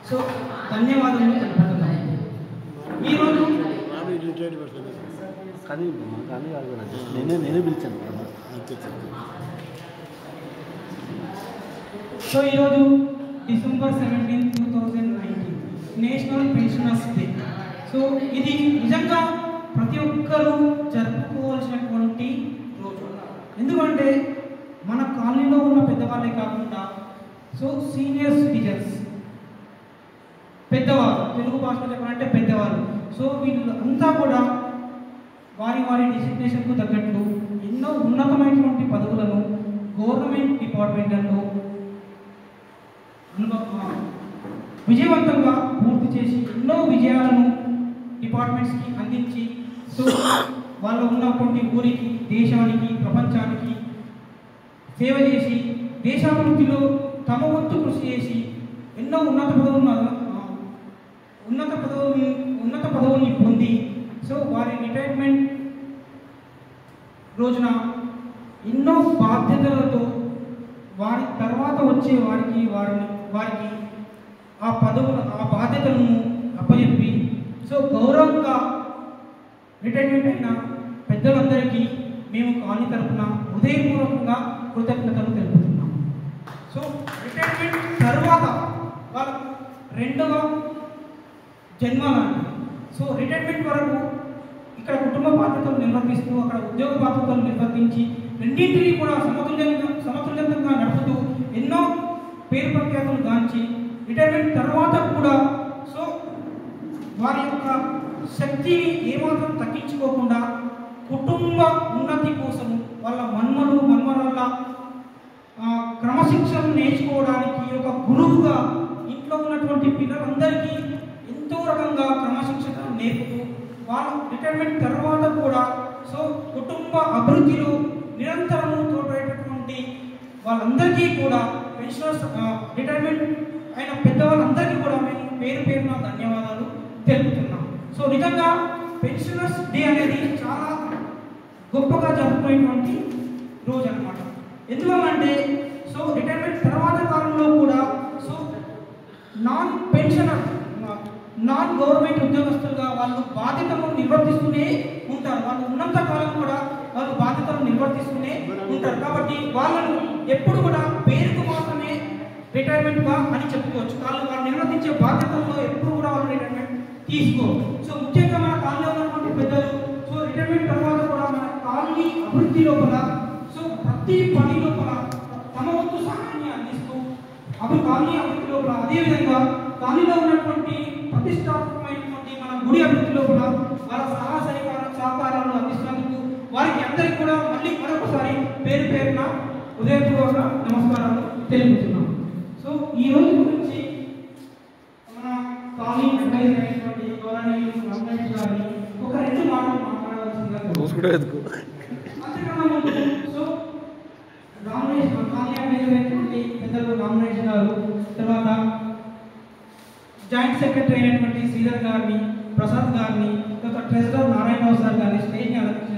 So ధన్యవాదాలు తెలుపుతున్నాను ఈరోజు కానీ కానీ కాదు కదా నేనే నేనే పిలిచాను అంతే సో ఈరోజు December seventeen two thousand nineteen national pensioners day so ఇది నిజంగా ప్రతి ఒక్కరూ జరుపుకోవాల్సినటువంటి రోజు ఎందుకంటే మన కాలనీలో ఉన్న పెద్దవాళ్ళే కాకుండా సో సీనియర్ సిటిజన్స్ పెద్దవారు తెలుగు భాషలో చెప్పాలంటే పెద్దవారు సో వీళ్ళు అంతా కూడా వారి వారి డిసిగ్నేషన్కు తగ్గట్టు ఎన్నో ఉన్నతమైనటువంటి పదవులను గవర్నమెంట్ డిపార్ట్మెంట్లలో అనుభవ విజయవంతంగా పూర్తి చేసి ఎన్నో విజయాలను డిపార్ట్మెంట్స్కి అందించి సో వాళ్ళు ఉన్నటువంటి ఊరికి దేశానికి ప్రపంచానికి సేవ చేసి దేశాభివృద్ధిలో తమ వంతు కృషి చేసి ఎన్నో ఉన్నత పదవులను ఆ, ఉన్నత పదవులు ఉన్నత పదవుల్ని పొంది సో వారి రిటైర్మెంట్ రోజున ఎన్నో బాధ్యతలతో వారి తర్వాత వచ్చే వారికి వారిని వారికి ఆ పదవులు ఆ బాధ్యతలను అప్పచెప్పి సో గౌరవంగా రిటైర్మెంట్ అయిన పెద్దలందరికీ మేము కాలనీ తరపున హృదయపూర్వకంగా కృతజ్ఞతలు తెలుపుతున్నాం సో రిటైర్మెంట్ తర్వాత వాళ్ళ రెండవ జన్మ లాంటిది సో రిటైర్మెంట్ వరకు ఇక్కడ కుటుంబ బాధ్యతలు నిర్వర్తిస్తూ అక్కడ ఉద్యోగ బాధ్యతలు నిర్వర్తించి రెండింటినీ కూడా సమతుల్యంగా సమతుల్యంగా నడుపుతూ ఎన్నో పేరు ప్రఖ్యాతులు గాంచి రిటైర్మెంట్ తర్వాత కూడా సో వారి యొక్క శక్తిని ఏమాత్రం తగ్గించుకోకుండా కుటుంబ ఉన్నతి కోసం వాళ్ళ మన్మలు మన్మరాళ్ళ ఆ, క్రమశిక్షణ నేర్చుకోవడానికి ఒక గురువుగా ఇంట్లో ఉన్నటువంటి పిల్లలందరికీ ఎంతో రకంగా క్రమశిక్షణ నేర్పుతూ వాళ్ళ రిటైర్మెంట్ తర్వాత కూడా సో కుటుంబ అభివృద్ధిలో నిరంతరము తోడేటటువంటి వాళ్ళందరికీ కూడా పెన్షనర్స్ రిటైర్మెంట్ అయిన పెద్దవాళ్ళందరికీ కూడా మేము పేరు పేరున ధన్యవాదాలు తెలుపుతున్నాం సో నిజంగా పెన్షనర్స్ డే అనేది చాలా గొప్పగా జరుపుకునేటువంటి రోజు అన్నమాట ఎందువల్లంటే సో రిటైర్మెంట్ తర్వాత కాలంలో కూడా so non pensioner non government ఉద్యోగస్తులుగా వాళ్ళు బాధ్యతలను నిర్వర్తిస్తూనే ఉంటారు వాళ్ళు ఉన్నంత కాలం కూడా వాళ్ళు బాధ్యతలను నిర్వర్తిస్తూనే ఉంటారు కాబట్టి వాళ్ళను ఎప్పుడు కూడా పేరుకు మాత్రమే రిటైర్మెంట్ గా అని చెప్పుకోవచ్చు వాళ్ళు వాళ్ళు నిర్వర్తించే బాధ్యతల్లో ఎప్పుడు కూడా వాళ్ళు రిటైర్మెంట్ తీసుకోరు సో ముఖ్యంగా మన కాలనీలో ఉన్నటువంటి పెద్దలు సో రిటైర్మెంట్ తర్వాత కూడా మన కాలనీ అభివృద్ధి లోపల సో ప్రతి పని లోపల తమ వంతు సహాయాన్ని అందిస్తూ అవి కాలనీ అభివృద్ధి లోపల అదేవిధంగా కాలనీలో ఉన్నటువంటి ప్రతిష్టాత్మకమైనటువంటి మన గుడి అభివృద్ధి లోపల వాళ్ళ సహాయ సహకార సహకారాలు అందిస్తున్నందుకు వారికి అందరికీ కూడా మళ్ళీ మరొకసారి పేరు పేరున హృదయపూర్వక నమస్కారాలు తెలుపుతున్నాం సో ఈ రోజు గురించి మన కాలనీ అడ్వైజర్ అయినటువంటి గౌరవనీయులు రమేష్ గారిని ఒక రెండు మాటలు మాట్లాడవలసిందిగా కోరుతున్నాను. చూసుకుంటే ఎందుకు అంతకన్నా ముందు సో రామేష్ కాలనీ అయినటువంటి పెద్దలు రామేష్ గారు తర్వాత జాయింట్ సెక్రటరీ అయినటువంటి శ్రీధర్ గారిని ప్రసాద్ గారిని తర్వాత ట్రెజరర్ నారాయణరావు సార్ గారిని స్టేజ్ని అలంకరించిన